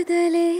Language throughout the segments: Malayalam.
കാതലേ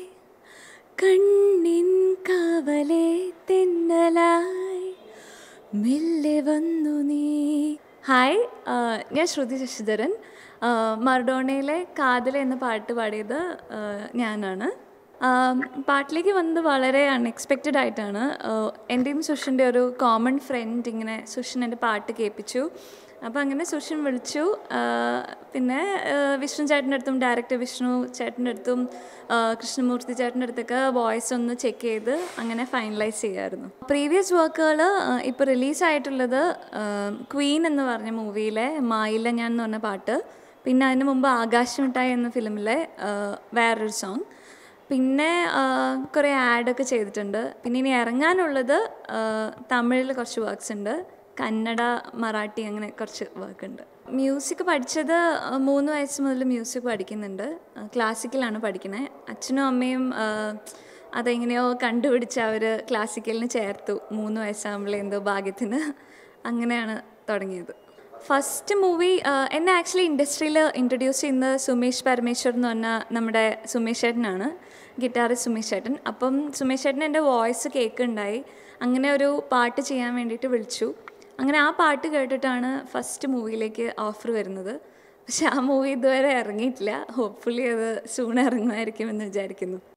കണ്ണിൻ കാവലേ തെന്നലായി മെല്ലെ വന്നു നീ ഹായ് ആ, ഞാൻ ശ്രുതി ശശിധരൻ ആ, മർഡോണയിലെ കാതല എന്ന പാട്ട് പാടിയത് ആ, ഞാനാണ് ആ, പാട്ടിലേക്ക് വന്നത് വളരെ അൺഎക്സ്പെക്റ്റഡ് ആയിട്ടാണ് ആ, എൻ്റെയും സുഷിൻ്റെ ഒരു കോമൺ ഫ്രണ്ട് ഇങ്ങനെ സുഷിൻ എൻ്റെ പാട്ട് കേൾപ്പിച്ചു അപ്പോൾ അങ്ങനെ സുഷിൻ വിളിച്ചു ആ, പിന്നെ ആ, വിഷ്ണു ചേട്ടൻ്റെ അടുത്തും ഡയറക്ടർ വിഷ്ണു ചേട്ടൻ്റെ അടുത്തും ആ, കൃഷ്ണമൂർത്തി ചേട്ടൻ്റെ അടുത്തൊക്കെ വോയിസ് ഒന്ന് ചെക്ക് ചെയ്ത് അങ്ങനെ ഫൈനലൈസ് ചെയ്യായിരുന്നു പ്രീവിയസ് വർക്കുകൾ ഇപ്പോൾ റിലീസായിട്ടുള്ളത് ക്വീൻ എന്ന് പറഞ്ഞ മൂവിയിലെ മായില്ല ഞാൻ എന്ന് പറഞ്ഞ പാട്ട് പിന്നെ അതിന് മുമ്പ് ആകാശ് മിഠായി എന്ന ഫിലിമിലെ ആ, വേറൊരു സോങ് പിന്നെ ആ, കുറേ ആഡൊക്കെ ചെയ്തിട്ടുണ്ട് പിന്നെ ഇനി ഇറങ്ങാനുള്ളത് ആ, തമിഴിൽ കുറച്ച് വർക്ക്സ് ഉണ്ട് കന്നഡ മറാഠി അങ്ങനെ കുറച്ച് വർക്ക് ഉണ്ട് മ്യൂസിക് പഠിച്ചത് ആ, മൂന്ന് വയസ്സ് മുതൽ മ്യൂസിക് പഠിക്കുന്നുണ്ട് ആ, ക്ലാസിക്കലാണ് പഠിക്കണേ അച്ഛനും അമ്മയും ആ, അതെങ്ങനെയോ കണ്ടുപിടിച്ച് അവർ ക്ലാസിക്കലിന് ചേർത്തു മൂന്ന് വയസ്സാകുമ്പോഴേ എന്തോ ഭാഗ്യത്തിന് അങ്ങനെയാണ് തുടങ്ങിയത് ഫസ്റ്റ് മൂവി എന്നെ ആക്ച്വലി ഇൻഡസ്ട്രിയിൽ ഇൻട്രൊഡ്യൂസ് ചെയ്യുന്നത് സുമേഷ് പരമേശ്വർ എന്ന് പറഞ്ഞ നമ്മുടെ സുമേഷ് ചേട്ടനാണ് ഗിറ്റാറിസ്റ്റ് സുമേഷ് ചേട്ടൻ അപ്പം സുമേഷ് ചേട്ടൻ എൻ്റെ വോയിസ് കേൾക്കുന്നുണ്ടായി അങ്ങനെ ഒരു പാട്ട് ചെയ്യാൻ വേണ്ടിയിട്ട് വിളിച്ചു അങ്ങനെ ആ പാട്ട് കേട്ടിട്ടാണ് ഫസ്റ്റ് മൂവിയിലേക്ക് ഓഫർ വരുന്നത് പക്ഷെ ആ മൂവി ഇതുവരെ ഇറങ്ങിയിട്ടില്ല ഹോപ്പ്ഫുള്ളി അത് സൂൺ ഇറങ്ങുമായിരിക്കുമെന്ന് വിചാരിക്കുന്നു